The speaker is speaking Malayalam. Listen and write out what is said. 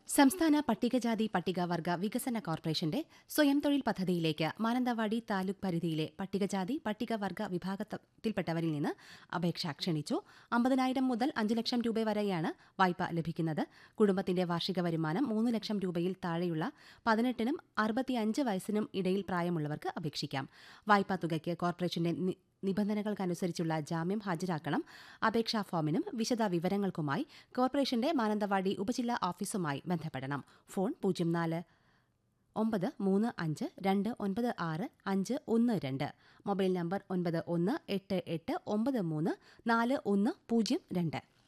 സംസ്ഥാന പട്ടികജാതി പട്ടികവർഗ വികസന കോർപ്പറേഷന്റെ സ്വയം തൊഴിൽ പദ്ധതിയിലേക്ക് മാനന്തവാടി താലൂക്ക് പരിധിയിലെ പട്ടികജാതി പട്ടികവർഗ വിഭാഗത്തിൽപ്പെട്ടവരിൽ നിന്ന് അപേക്ഷ ക്ഷണിച്ചു അമ്പതിനായിരം മുതൽ അഞ്ച് ലക്ഷം രൂപ വരെയാണ് വായ്പ ലഭിക്കുന്നത് കുടുംബത്തിന്റെ വാർഷിക വരുമാനം മൂന്ന് ലക്ഷം രൂപയിൽ താഴെയുള്ള പതിനെട്ടിനും അറുപത്തിയഞ്ച് വയസ്സിനും ഇടയിൽ പ്രായമുള്ളവർക്ക് അപേക്ഷിക്കാം വായ്പാ തുകയ്ക്ക് കോർപ്പറേഷന്റെ നി- നിബന്ധനകൾക്കനുസരിച്ചുള്ള ജാമ്യം ഹാജരാക്കണം അപേക്ഷാ ഫോമിനും വിശദ വിവരങ്ങൾക്കുമായി കോർപ്പറേഷന്റെ മാനന്തവാടി ഉപജില്ലാ ഓഫീസുമായി ബന്ധപ്പെടണം ഫോൺ പൂജ്യം നാല് ഒമ്പത് മൂന്ന് അഞ്ച് രണ്ട് ഒൻപത് ആറ് അഞ്ച് ഒന്ന് രണ്ട് മൊബൈൽ നമ്പർ ഒൻപത് ഒന്ന് എട്ട് എട്ട് ഒമ്പത് മൂന്ന് നാല് ഒന്ന് പൂജ്യം രണ്ട്